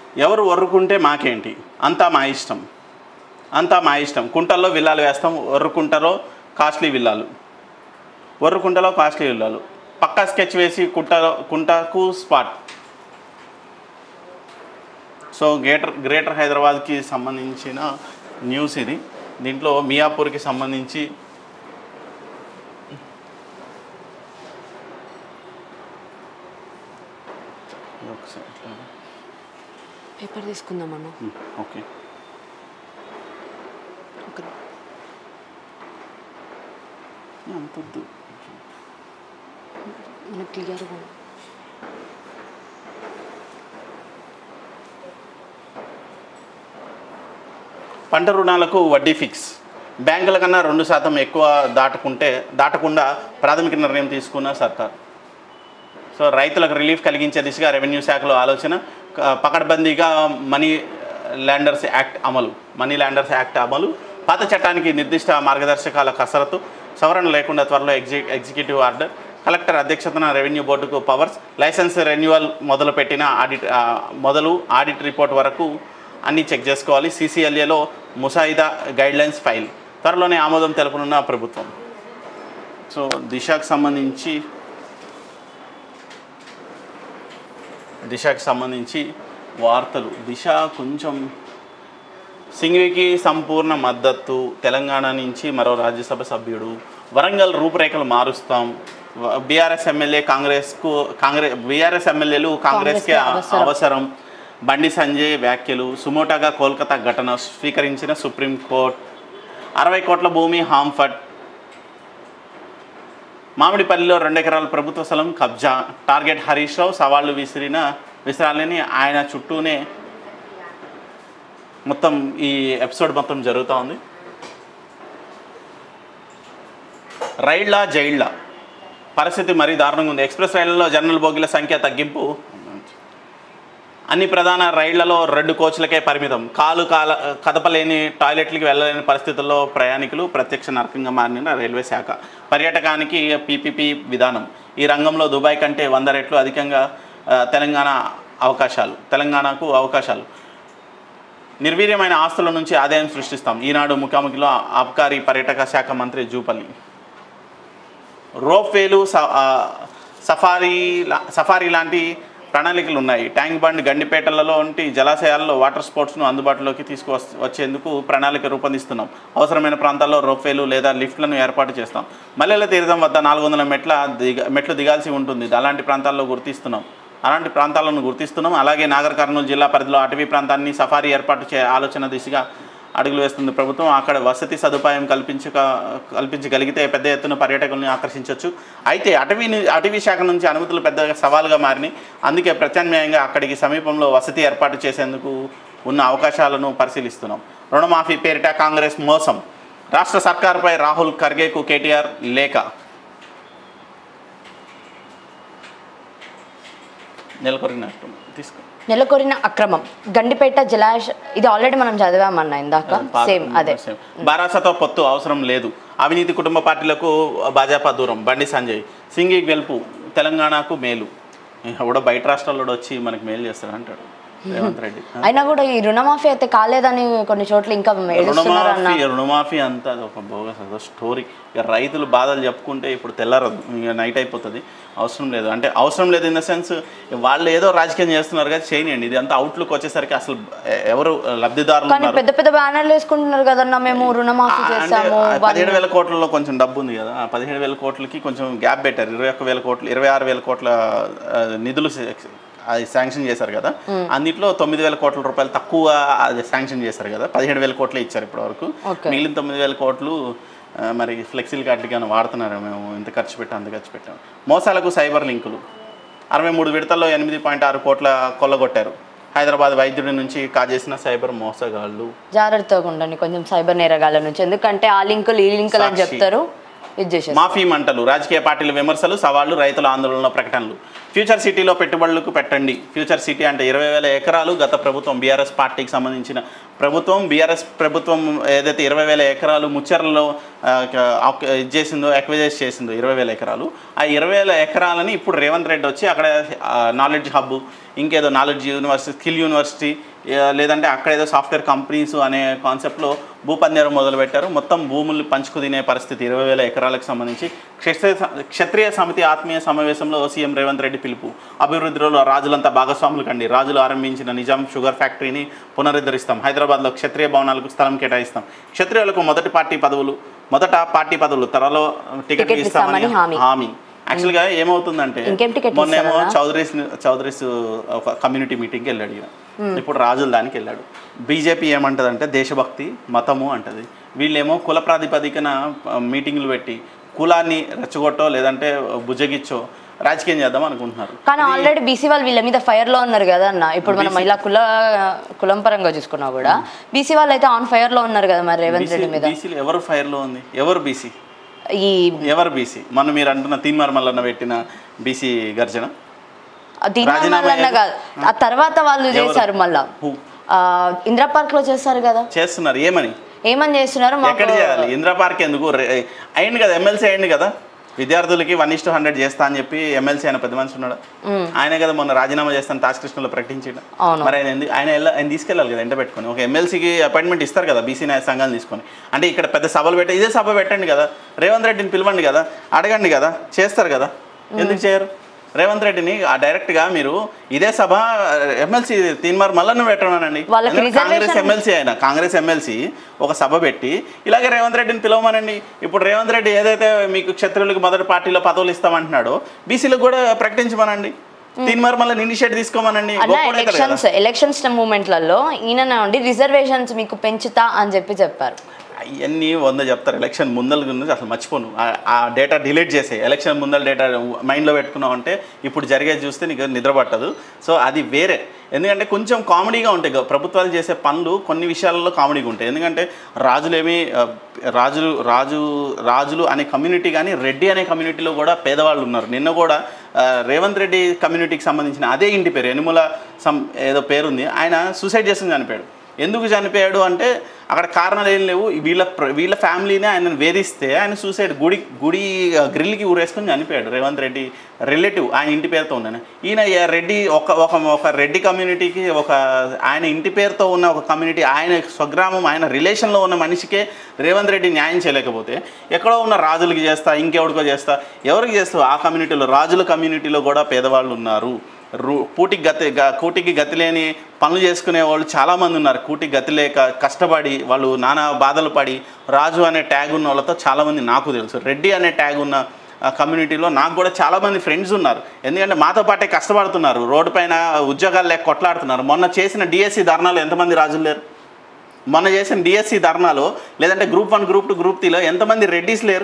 ఎవరు ఒర్రుకుంటే మాకేంటి అంతా మా ఇష్టం అంతా మా ఇష్టం కుంటల్లో విల్లాలు వేస్తాం ఒర్రుకుంటలో కాస్ట్లీ విల్లాలు ఒర్రుకుంటలో కాస్ట్లీ విల్లాలు పక్కా స్కెచ్ వేసి కుంటలో కుంటకు స్పాట్ సో గ్రేటర్ గ్రేటర్ హైదరాబాద్కి సంబంధించిన న్యూస్ ఇది దీంట్లో మియాపూర్కి సంబంధించి ఇది ఒకసారి ఇట్లా. పేపర్ తీసుకుందాం అన్న ఉమ్, ఓకే ఒక అంత వద్దు. మనకు క్లియర్గా పంట రుణాలకు వడ్డీ ఫిక్స్ బ్యాంకుల కన్నా రెండు శాతం ఎక్కువ దాటుకుంటే దాటకుండా ప్రాథమిక నిర్ణయం తీసుకున్న సర్కార్ సో రైతులకు రిలీఫ్ కలిగించే దిశగా రెవెన్యూ శాఖలో ఆలోచన క- పకడ్బందీగా మనీ ల్యాండర్స్ యాక్ట్ అమలు మనీ ల్యాండర్స్ యాక్ట్ అమలు పాత చట్టానికి నిర్దిష్ట మార్గదర్శకాల కసరత్తు సవరణ లేకుండా త్వరలో ఎగ్జి ఎగ్జిక్యూటివ్ ఆర్డర్ కలెక్టర్ అధ్యక్షతన రెవెన్యూ బోర్డుకు పవర్స్ లైసెన్స్ రెన్యువల్ మొదలుపెట్టిన ఆడిట్ ఆ, మొదలు ఆడిట్ రిపోర్ట్ వరకు అన్నీ చెక్ చేసుకోవాలి సీసీఎల్ఏలో ముసాయిదా గైడ్లైన్స్ ఫైల్ త్వరలోనే ఆమోదం తెలుపనున్న ప్రభుత్వం సో దిశకు సంబంధించి దిశకు సంబంధించి వార్తలు దిశ కొంచెం సింఘ్వికి సంపూర్ణ మద్దతు తెలంగాణ నుంచి మరో రాజ్యసభ సభ్యుడు వరంగల్ రూపురేఖలు మారుస్తాం బీఆర్ఎస్ ఎమ్మెల్యే కాంగ్రెస్కు కాంగ్రెస్ బీఆర్ఎస్ ఎమ్మెల్యేలు కాంగ్రెస్కి కాంగ్రెస్కి అవసరం. అవసరం బండి సంజయ్ వ్యాఖ్యలు సుమోటాగా కోల్కతా ఘటన స్వీకరించిన సుప్రీంకోర్టు అరవై కోట్ల భూమి హాంఫర్ట్ మామిడిపల్లిలో రెండెకరాల ప్రభుత్వ స్థలం కబ్జా టార్గెట్ హరీష్ రావు సవాళ్లు విసిరిన విసిరాలని ఆయన చుట్టూనే మొత్తం ఈ ఎపిసోడ్ మొత్తం జరుగుతూ ఉంది రైళ్ల జైళ్ల పరిస్థితి మరీ దారుణంగా ఉంది ఎక్స్ప్రెస్ రైళ్లలో జనరల్ బోగిల సంఖ్య తగ్గింపు అన్ని ప్రధాన రైళ్లలో రెండు కోచ్లకే పరిమితం కాలు కాల కదపలేని టాయిలెట్లకి వెళ్ళలేని పరిస్థితుల్లో ప్రయాణికులు ప్రత్యక్ష నరకంగా మారిన రైల్వే శాఖ పర్యాటకానికి పీపీపీ విధానం ఈ రంగంలో దుబాయ్ కంటే వంద రెట్లు అధికంగా ఆ, తెలంగాణ అవకాశాలు తెలంగాణకు అవకాశాలు నిర్వీర్యమైన ఆస్తుల నుంచి ఆదాయం సృష్టిస్తాం ఈనాడు ముఖాముఖిలో ఆబ్కారీ పర్యాటక శాఖ మంత్రి జూపల్లి రోప్వేలు స- ఆ, సఫారీ లా- సఫారీ లాంటి ప్రణాళికలు ఉన్నాయి ట్యాంక్ బండ్ గండిపేటలలో వంటి జలాశయాల్లో వాటర్ స్పోర్ట్స్ను అందుబాటులోకి తీసుకువస్ వచ్చేందుకు ప్రణాళిక రూపొందిస్తున్నాం అవసరమైన ప్రాంతాల్లో రోప్వేలు లేదా లిఫ్ట్లను ఏర్పాటు చేస్తాం మల్లెల తీర్థం వద్ద నాలుగు వందల మెట్ల దిగ మెట్లు దిగాల్సి ఉంటుంది అలాంటి ప్రాంతాల్లో గుర్తిస్తున్నాం అలాంటి ప్రాంతాలను గుర్తిస్తున్నాం అలాగే నాగర్ కర్నూలు జిల్లా పరిధిలో అటవీ ప్రాంతాన్ని సఫారీ ఏర్పాటు చే ఆలోచన దిశగా అడుగులు వేస్తుంది ప్రభుత్వం అక్కడ వసతి సదుపాయం కల్పించక కల్పించగలిగితే పెద్ద ఎత్తున పర్యాటకుల్ని ఆకర్షించవచ్చు అయితే అటవీ ను- అటవీ శాఖ నుంచి అనుమతులు పెద్దగా సవాలుగా మారినాయి అందుకే ప్రత్యామ్నాయంగా అక్కడికి సమీపంలో వసతి ఏర్పాటు చేసేందుకు ఉన్న అవకాశాలను పరిశీలిస్తున్నాం రుణమాఫీ పేరిట కాంగ్రెస్ మోసం రాష్ట్ర సర్కారుపై రాహుల్ ఖర్గేకు కేటీఆర్ లేఖ నెలకొరిగినట్టు తీసుకో నెలకొరిన అక్రమం గండిపేట జలాశ ఇది ఆల్రెడీ మనం చదివామన్న ఇందాక సేమ్ అదే సేమ్. బారాసతో పొత్తు అవసరం లేదు అవినీతి కుటుంబ పార్టీలకు భాజపా దూరం బండి సంజయ్ సింగి గెలుపు తెలంగాణకు మేలు ఎవడో బయట రాష్ట్రాల్లో వచ్చి మనకి మేలు చేస్తాడు అంటాడు రేవంత్ రెడ్డి అయినా కూడా ఈ రుణమాఫీ అయితే కాలేదని కొన్ని చోట్ల ఇంకా ఏడుస్తున్నారు అన్న రుణమాఫీ రుణమాఫీ అంతా అది ఒక బోగస్ అదో స్టోరీ ఇక రైతులు బాధలు చెప్పుకుంటే ఇప్పుడు తెల్లారదు ఇక నైట్ అయిపోతుంది అవసరం లేదు అంటే అవసరం లేదు ఇన్ ద సెన్స్ వాళ్ళు ఏదో రాజకీయం చేస్తున్నారు కదా చేయనియండి ఇది అంతా అవుట్లుక్ వచ్చేసరికి అసలు ఎవరు లబ్ధిదారులు కానీ ఉన్నారు పెద్ద పెద్ద బ్యానర్లు వేసుకుంటున్నారు కదన్న మేము రుణమాఫీ అంటే చేస్తాము ఆ పదిహేడు వేల కోట్లలో కొంచెం డబ్బు ఉంది కదా ఆ పదిహేడు వేల కోట్లకి కొంచెం గ్యాప్ పెట్టారు ఇరవై ఒక్క వేల కోట్లు ఇరవై ఆరు వేల కోట్ల ఆ, నిధులు సే- అది శాంక్షన్ చేశారు కదా అందులో తొమ్మిది వేల కోట్ల రూపాయలు తక్కువ అది శాంక్షన్ చేశారు కదా పదిహేడు వేల కోట్లే ఇచ్చారు ఇప్పటి వరకు Okay. మిగిలిన తొమ్మిది వేల కోట్లు ఆ, మరి ఫ్లెక్సీలు కార్డుకి ఏమైనా వాడుతున్నారు మేము ఇంత ఖర్చు పెట్టాం అంత ఖర్చు పెట్టాం మోసాలకు సైబర్ లింకులు అరవై మూడు విడతల్లో ఎనిమిది పాయింట్ ఆరు కోట్ల కొల్లగొట్టారు హైదరాబాద్ వైద్యుడి నుంచి కాజేసిన సైబర్ మోసగాళ్ళు జాగ్రత్తగా ఉండండి కొంచెం సైబర్ నేరగాల నుంచి ఎందుకంటే ఆ లింకులు ఈ లింకులు అని సాక్షి. చెప్తారు ఇది చేసేస్తారు మాఫీ మంటలు రాజకీయ పార్టీల విమర్శలు సవాళ్లు రైతుల ఆందోళన ప్రకటనలు ఫ్యూచర్ సిటీలో పెట్టుబడులకు పెట్టండి ఫ్యూచర్ సిటీ అంటే ఇరవై వేల ఎకరాలు గత ప్రభుత్వం బీఆర్ఎస్ పార్టీకి సంబంధించిన ప్రభుత్వం బీఆర్ఎస్ ప్రభుత్వం ఏదైతే ఇరవై వేల ఎకరాలు ముచ్చర్లలో ఆ, క- ఆక్- ఇది చేసిందో ఎక్వైజైజ్ చేసిందో ఇరవై వేల ఎకరాలు ఆ ఇరవై వేల ఎకరాలని ఇప్పుడు రేవంత్ రెడ్డి వచ్చి అక్కడ నాలెడ్జ్ హబ్ ఇంకేదో నాలెడ్జ్ యూనివర్సిటీ స్కిల్ యూనివర్సిటీ ఆ, లేదంటే అక్కడ ఏదో సాఫ్ట్వేర్ కంపెనీస్ అనే కాన్సెప్ట్లో భూపందేరం మొదలుపెట్టారు మొత్తం భూములు పంచుకు తినే పరిస్థితి ఇరవై వేల ఎకరాలకు సంబంధించి క్షత్రియ క్షత్రియ సమితి ఆత్మీయ సమావేశంలో సీఎం రేవంత్ రెడ్డి పిలుపు అభివృద్ధిలో రాజులంతా భాగస్వాములు కండి రాజులు ఆరంభించిన నిజాం షుగర్ ఫ్యాక్టరీని పునరుద్ధరిస్తాం హైదరాబాద్లో క్షత్రియ భవనాలకు స్థలం కేటాయిస్తాం క్షత్రియులకు మొదటి పార్టీ పదవులు మొదట పార్టీ పదవులు త్వరలో టికెట్ టికెట్ ఇస్తామని ఇస్తామని హామీ. హామీ యాక్చువల్గా ఏమవుతుందంటే ఇంకేం టికెట్ మొన్నేమో ఇస్తారన్నా? చౌదరీస్ చౌదరీస్ ఒక కమ్యూనిటీ మీటింగ్కి వెళ్ళాడు ఈయన ఇప్పుడు రాజుల దానికి వెళ్ళాడు బీజేపీ ఏమంటదంటే దేశభక్తి మతము అంటది వీళ్ళేమో కుల ప్రాతిపదికన ఆ, మీటింగ్లు పెట్టి కులాన్ని రెచ్చగొట్టో లేదంటే బుజ్జగిచ్చో రాజకీయం చేద్దాం అనుకుంటున్నారు కానీ ఆల్రెడీ బీసీ వాళ్ళు వీళ్ళ మీద ఫైర్ లో ఉన్నారు కదా అన్న ఇప్పుడు మనం ఇలా కుల కులం పరంగా చూసుకున్నా కూడా బీసీ వాళ్ళు అయితే ఆన్ ఫైర్ లో ఉన్నారు కదా మరి రేవంత్ రెడ్డి మీద బీసీలు ఎవరు ఫైర్లో ఉంది ఎవరు బీసీ ఈ ఎవరు బీసీ మన మీరు అంటున్న తీన్మార్ మల్లన్న పెట్టిన బీసీ గర్జన దీని రాజీనామా వల్ల ఏది? కాదు ఆ తర్వాత వాళ్ళు చేశారు మళ్ళా హూ ఆ, ఇందిరా పార్క్ లో చేస్తారు కదా చేస్తున్నారు ఏమని ఏమని చేస్తున్నారు ఎక్కడ మాకు చేయాలి ఇందిరా పార్క్ ఎందుకు రే- అయింది కదా ఎమ్మెల్సీ అయింది కదా విద్యార్థులకి వన్ ఇస్ హండ్రెడ్ చేస్తా అని చెప్పి ఎమ్మెల్సీ ఆయన పెద్ద మనిషి ఉన్నాడు ఆయన కదా మొన్న రాజీనామా చేస్తాను టాస్క్ కృష్ణలో ప్రకటించాడు అవును. మరి ఆయన ఎందుకు ఆయన వెళ్ళ- ఆయన తీసుకెళ్ళాలి కదా ఎంట పెట్టుకొని ఒక ఎమ్మెల్సీకి అపాయింట్మెంట్ ఇస్తారు కదా బీసీ న్యాయ సంఘాన్ని తీసుకొని అంటే ఇక్కడ పెద్ద సభలు పెట్టి ఇదే సభ పెట్టండి కదా రేవంత్ రెడ్డిని పిలవండి కదా అడగండి కదా చేస్తారు కదా ఎందుకు చేయరు రేవంత్ రెడ్డిని ఆ డైరెక్ట్గా మీరు ఇదే సభ ఎమ్మెల్సీ తీన్మార్ మల్లన్న పెట్టమనండి వాళ్ళకి ఎందుకంటే కాంగ్రెస్ reservation- ఎమ్మెల్సీ ఆయన కాంగ్రెస్ ఎమ్మెల్సీ ఒక సభ పెట్టి ఇలాగే రేవంత్ రెడ్డిని పిలవమనండి ఇప్పుడు రేవంత్ రెడ్డి ఏదైతే మీకు క్షత్రులకు మొదటి పార్టీలో పదవులు ఇస్తామంటున్నాడో బీసీలకు కూడా ప్రకటించమనండి తీన్మార్ మళ్ళీ ఇనిషియేట్ తీసుకోమనండి అన్న గొప్పోడు అవుతారు కదా. ఎలక్షన్స్ ఎలక్షన్స్ మూమెంట్లలో ఈయన ఉండి రిజర్వేషన్స్ మీకు పెంచుతా అని చెప్పి చెప్పారు అవన్నీ వంద చెప్తారు ఎలక్షన్ ముందల గురించి అసలు మర్చిపోను ఆ- ఆ డేటా డిలీట్ చేసే ఎలక్షన్ ముందల డేటా మైండ్లో పెట్టుకున్నావు అంటే ఇప్పుడు జరిగేది చూస్తే నీకు నిద్ర పట్టదు సో అది వేరే ఎందుకంటే కొంచెం కామెడీగా ఉంటాయి గ- ప్రభుత్వాలు చేసే పనులు కొన్ని విషయాలలో కామెడీగా ఉంటాయి ఎందుకంటే రాజులేమి ఆ, రాజులు రాజు రాజులు అనే కమ్యూనిటీ కానీ రెడ్డి అనే కమ్యూనిటీలో కూడా పేదవాళ్ళు ఉన్నారు నిన్న కూడా ఆ, రేవంత్ రెడ్డి కమ్యూనిటీకి సంబంధించిన అదే ఇంటి పేరు ఎనుముల సం ఏదో పేరుంది ఆయన సూసైడ్ చేసుకుని చనిపోయాడు ఎందుకు చనిపోయాడు అంటే అక్కడ కారణాలు ఏం లేవు వీళ్ళ ప్ర- వీళ్ళ ఫ్యామిలీనే ఆయనను వేధిస్తే ఆయన సూసైడ్ గుడి గుడి ఆ, గ్రిల్కి ఊరేసుకొని చనిపోయాడు రేవంత్ రెడ్డి రిలేటివ్ ఆయన ఇంటి పేరుతో ఉన్నాను ఈయన ఏ రెడ్డి ఒక ఒక ఒక రెడ్డి కమ్యూనిటీకి ఒక ఆయన ఇంటి పేరుతో ఉన్న ఒక కమ్యూనిటీ ఆయన స్వగ్రామం ఆయన రిలేషన్లో ఉన్న మనిషికే రేవంత్ రెడ్డి న్యాయం చేయలేకపోతే ఎక్కడో ఉన్న రాజులకి చేస్తా ఇంకెవడికో చేస్తా ఎవరికి చేస్తావు ఆ కమ్యూనిటీలో రాజుల కమ్యూనిటీలో కూడా పేదవాళ్ళు ఉన్నారు రూ కూటికి గతి గ- కూటికి గతి లేని పనులు చేసుకునే వాళ్ళు చాలామంది ఉన్నారు కూటికి గతి లేక కష్టపడి వాళ్ళు నానా బాధలు పడి రాజు అనే ట్యాగ్ ఉన్న వాళ్ళతో చాలామంది నాకు తెలుసు రెడ్డి అనే ట్యాగ్ ఉన్న ఆ, కమ్యూనిటీలో నాకు కూడా చాలామంది ఫ్రెండ్స్ ఉన్నారు ఎందుకంటే మాతో పాటే కష్టపడుతున్నారు రోడ్డు పైన ఉద్యోగాలు లేక కొట్లాడుతున్నారు మొన్న చేసిన డిఎస్సి ధర్నాలు ఎంతమంది రాజులు లేరు మొన్న చేసిన డిఎస్సి ధర్నాలో లేదంటే group one group two group త్రీలో ఎంతమంది రెడ్డిస్ లేరు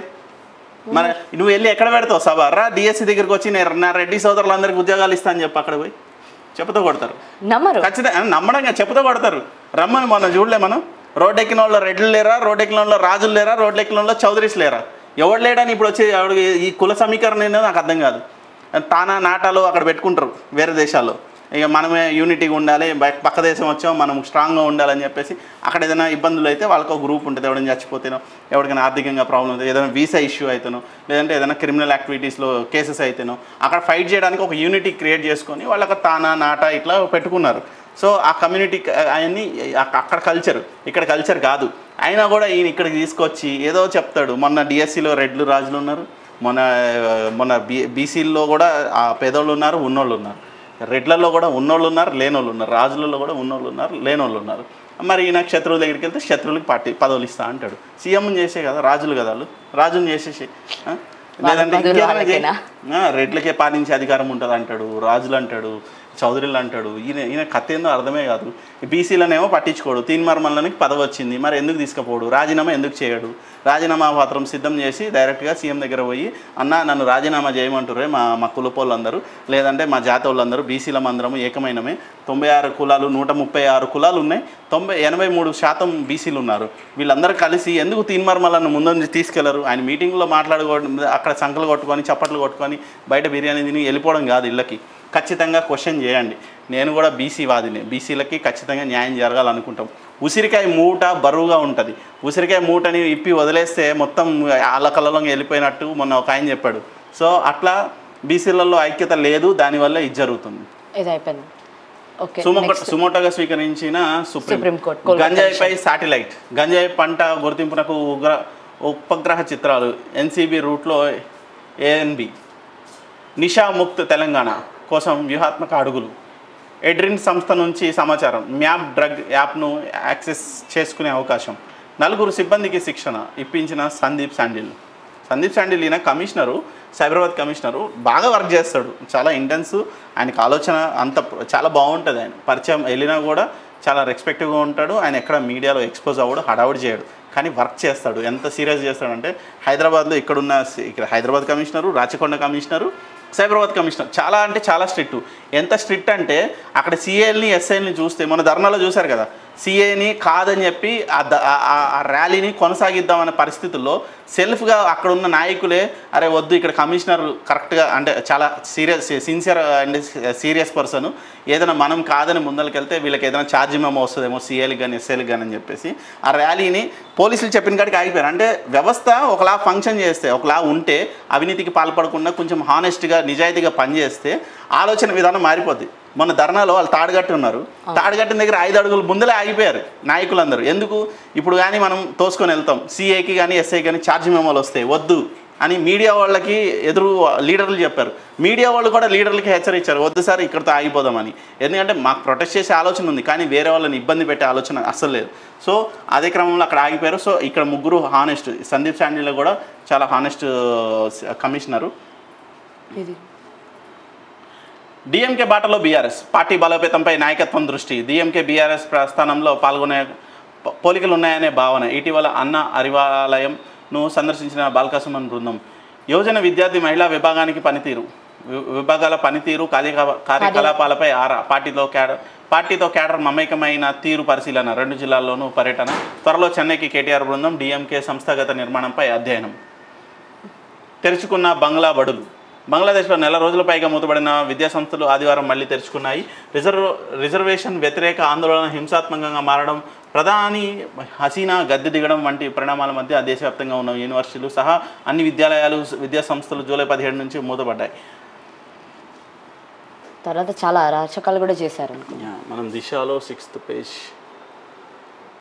మన నువ్వు వెళ్ళి ఎక్కడ పెడతావు సభ రా డిఎస్సి దగ్గరికి వచ్చి నేను నా రెడ్డి సోదరులందరికీ ఉద్యోగాలు ఇస్తా అని చెప్పి అక్కడ పోయి చెప్పుతో కొడతారు నమ్మరు ఖచ్చితంగా నమ్మడంగా చెప్పుతో కొడతారు రమ్మని మొన్న చూడలే మనం రోడ్ ఎక్కిన వాళ్ళు రెడ్లు లేరా రోడ్ ఎక్కిన వాళ్ళు రాజులు లేరా రోడ్లు ఎక్కిన వాళ్ళు చౌదరీస్ లేరా ఎవడు లేడని ఇప్పుడు వచ్చి ఎవడు ఈ కుల సమీకరణ ఏందో నాకు అర్థం కాదు తానా నాటాలు అక్కడ పెట్టుకుంటారు వేరే దేశాల్లో ఇక మనమే యూనిటీగా ఉండాలి బయ- పక్క దేశం వచ్చాం మనం స్ట్రాంగ్గా ఉండాలని చెప్పేసి అక్కడ ఏదైనా ఇబ్బందులు అయితే వాళ్ళకి ఒక గ్రూప్ ఉంటుంది ఎవడైనా చచ్చిపోతేనో ఎవరికైనా ఆర్థికంగా ప్రాబ్లం అయితే ఏదైనా వీసా ఇష్యూ అయితేనో లేదంటే ఏదైనా క్రిమినల్ యాక్టివిటీస్లో కేసెస్ అయితేనో అక్కడ ఫైట్ చేయడానికి ఒక యూనిటీ క్రియేట్ చేసుకొని వాళ్ళకి తానా నాటా ఇట్లా పెట్టుకున్నారు సో ఆ కమ్యూనిటీ అవన్నీ అక్క- అక్కడ కల్చర్ ఇక్కడ కల్చర్ కాదు అయినా కూడా ఈయన ఇక్కడికి తీసుకొచ్చి ఏదో చెప్తాడు మొన్న డిఎస్సిలో రెడ్లు రాజులు ఉన్నారు మొన్న మొన్న బీ బీసీల్లో కూడా ఆ పేదోళ్ళు ఉన్నారు ఉన్నోళ్ళు ఉన్నారు రెడ్లలో కూడా ఉన్నోళ్ళు ఉన్నారు లేనోళ్ళు ఉన్నారు రాజులలో కూడా ఉన్నోళ్ళు ఉన్నారు లేనోళ్ళు ఉన్నారు మరి ఈయన శత్రువుల దగ్గరికి వెళ్తే శత్రువులకి పార్టీ పదవులు ఇస్తా అంటాడు సీఎం చేసే కదా రాజులు కదా వాళ్ళు రాజుని చేసేసి ఆ? లేదంటే పదవులు ఇంకేమైనా చేయి. వాళ్ళకేనా? ఆ, రెడ్లకే పాలించే అధికారం ఉంటుంది అంటాడు రాజులు అంటాడు చౌదరులు అంటాడు ఈయన ఈయన కథ ఏందో అర్థమే కాదు బీసీలనేమో పట్టించుకోడు తీన్మార్ మల్లనికి పదవి వచ్చింది మరి ఎందుకు తీసుకుపోడు రాజీనామా ఎందుకు చేయడు రాజీనామా పత్రం సిద్ధం చేసి డైరెక్ట్గా సీఎం దగ్గర పోయి అన్న నన్ను రాజీనామా చేయమంటురే మా మా కులపోళ్ళందరూ లేదంటే మా జాతి వాళ్ళందరూ బీసీల మందరము ఏకమైనమే తొంభై ఆరు కులాలు నూట ముప్పై ఆరు కులాలు ఉన్నాయి తొంభై ఎనభై మూడు శాతం బీసీలు ఉన్నారు వీళ్ళందరూ కలిసి ఎందుకు తీన్మార్ మల్లన్న ముందు తీసుకెళ్లరు ఆయన మీటింగ్లో మాట్లాడుకోవడం అక్కడ సంకలు కొట్టుకొని చప్పట్లు కొట్టుకొని బయట బిర్యానీ తిని వెళ్ళిపోవడం కాదు ఇళ్ళకి ఖచ్చితంగా క్వశ్చన్ చేయండి నేను కూడా బీసీ వాదిని బీసీలకి ఖచ్చితంగా న్యాయం జరగాలనుకుంటాం ఉసిరికాయ మూట బరువుగా ఉంటుంది ఉసిరికాయ మూటని ఇప్పి వదిలేస్తే మొత్తం అల్లకల్లలో వెళ్ళిపోయినట్టు మొన్న ఒక ఆయన చెప్పాడు సో అట్లా బీసీలలో ఐక్యత లేదు దానివల్ల ఇది జరుగుతుంది ఇది అయిపోయింది ఓకే సుమోటో సుమోటోగా స్వీకరించిన సుప్రీం సుప్రీం కోర్ట్, కోల్కతా గంజాయిపై శాటిలైట్ గంజాయి పంట గుర్తింపునకు ఉగ్ర ఉపగ్రహ చిత్రాలు ఎన్సీబీ రూట్లో ఏఎన్బి నిషా ముక్త్ తెలంగాణ కోసం వ్యూహాత్మక అడుగులు ఎడ్రిన్ సంస్థ నుంచి సమాచారం మ్యాప్ డ్రగ్ యాప్ను యాక్సెస్ చేసుకునే అవకాశం నలుగురు సిబ్బందికి శిక్షణ ఇప్పించిన సందీప్ శాండిల్ సందీప్ శాండిల్ ఈయన కమిషనరు సైబరాబాద్ కమిషనరు బాగా వర్క్ చేస్తాడు చాలా ఇంటెన్స్ ఆయనకు ఆలోచన అంత చాలా బాగుంటుంది ఆయన పరిచయం వెళ్ళినా కూడా చాలా రెస్పెక్టివ్గా ఉంటాడు ఆయన ఎక్కడ మీడియాలో ఎక్స్పోజ్ అవ్వడు హడావుడి చేయడు కానీ వర్క్ చేస్తాడు ఎంత సీరియస్ చేస్తాడంటే హైదరాబాద్లో ఇక్కడున్న సి- ఇక్కడ Hyderabad commissioner Rachakonda commissioner Cyberabad commissioner చాలా అంటే చాలా స్ట్రిక్ట్ ఎంత స్ట్రిక్ట్ అంటే అక్కడ సిఏల్ని ఎస్ఐల్ని చూస్తే మన ధర్నాలో చూశారు కదా సిఏని కాదని చెప్పి ఆ ద- ఆ- ఆ- ఆ ర్యాలీని కొనసాగిద్దామనే పరిస్థితుల్లో సెల్ఫ్గా అక్కడ ఉన్న నాయకులే అరే వద్దు ఇక్కడ కమిషనర్ కరెక్ట్గా అంటే చాలా serious sincere and serious person ఏదైనా మనం కాదని ముందరికెళ్తే వీళ్ళకి ఏదైనా ఛార్జ్ మేమో వస్తుందేమో సీఏలకు కానీ ఎస్ఐలకు కానీ అని చెప్పేసి ఆ ర్యాలీని పోలీసులు చెప్పిన కాడికి ఆగిపోయారు అంటే వ్యవస్థ ఒకలా ఫంక్షన్ చేస్తే ఒకలా ఉంటే అవినీతికి పాల్పడకుండా కొంచెం హానెస్ట్గా నిజాయితీగా పనిచేస్తే ఆలోచన విధానం మారిపోద్ది మొన్న ధర్నాలో వాళ్ళు తాడుగట్టి ఉన్నారు తాడుగట్టిన దగ్గర ఐదు అడుగులు ముందలే ఆగిపోయారు నాయకులందరూ ఎందుకు ఇప్పుడు కానీ మనం తోసుకొని వెళ్తాం సిఏకి కానీ ఎస్ఐకి కానీ ఛార్జ్ మెమోలు వస్తాయి వద్దు అని మీడియా వాళ్ళకి ఎదురు లీడర్లు చెప్పారు మీడియా వాళ్ళు కూడా లీడర్లకి హెచ్చరించారు వద్దు సార్ ఇక్కడితో ఆగిపోదామని ఎందుకంటే మాకు ప్రొటెస్ట్ చేసే ఆలోచన ఉంది కానీ వేరే వాళ్ళని ఇబ్బంది పెట్టే ఆలోచన అస్సలు లేదు సో అదే క్రమంలో అక్కడ ఆగిపోయారు సో ఇక్కడ ముగ్గురు హానెస్ట్ సందీప్ శాండిలో కూడా చాలా హానెస్ట్ కమిషనరు ఇది డిఎంకే బాటలో బీఆర్ఎస్ పార్టీ బలోపేతంపై నాయకత్వం దృష్టి డిఎంకే బీఆర్ఎస్ ప్రస్థానంలో పాల్గొనే ప- పోలికలు ఉన్నాయనే భావన ఇటీవల అన్న అరివాలయంను సందర్శించిన బాలకాసుమన్ బృందం యువజన విద్యార్థి మహిళా విభాగానికి పనితీరు వి- విభాగాల పనితీరు కార్యక- కార్యకలాపాలపై ఆరా పార్టీలో క్యాడర్ పార్టీతో క్యాడర్ మమేకమైన తీరు పరిశీలన రెండు జిల్లాల్లోనూ పర్యటన త్వరలో చెన్నైకి కేటీఆర్ బృందం డిఎంకే సంస్థాగత నిర్మాణంపై అధ్యయనం తెరుచుకున్న బంగ్లా బడులు బంగ్లాదేశ్లో నెల రోజుల పైగా మూతబడిన విద్యా సంస్థలు ఆదివారం మళ్ళీ తెరుచుకున్నాయి రిజర్వ్ రిజర్వేషన్ వ్యతిరేక ఆందోళన హింసాత్మకంగా మారడం ప్రధాని హసీనా గద్దె దిగడం వంటి పరిణామాల మధ్య దేశవ్యాప్తంగా ఉన్న యూనివర్సిటీలు సహా అన్ని విద్యాలయాలు విద్యా సంస్థలు జూలై పదిహేడు నుంచి మూతపడ్డాయి తర్వాత చాలా అరాచకాలు కూడా చేశారు అనుకో మనం దిశలో సిక్స్త్ పేజ్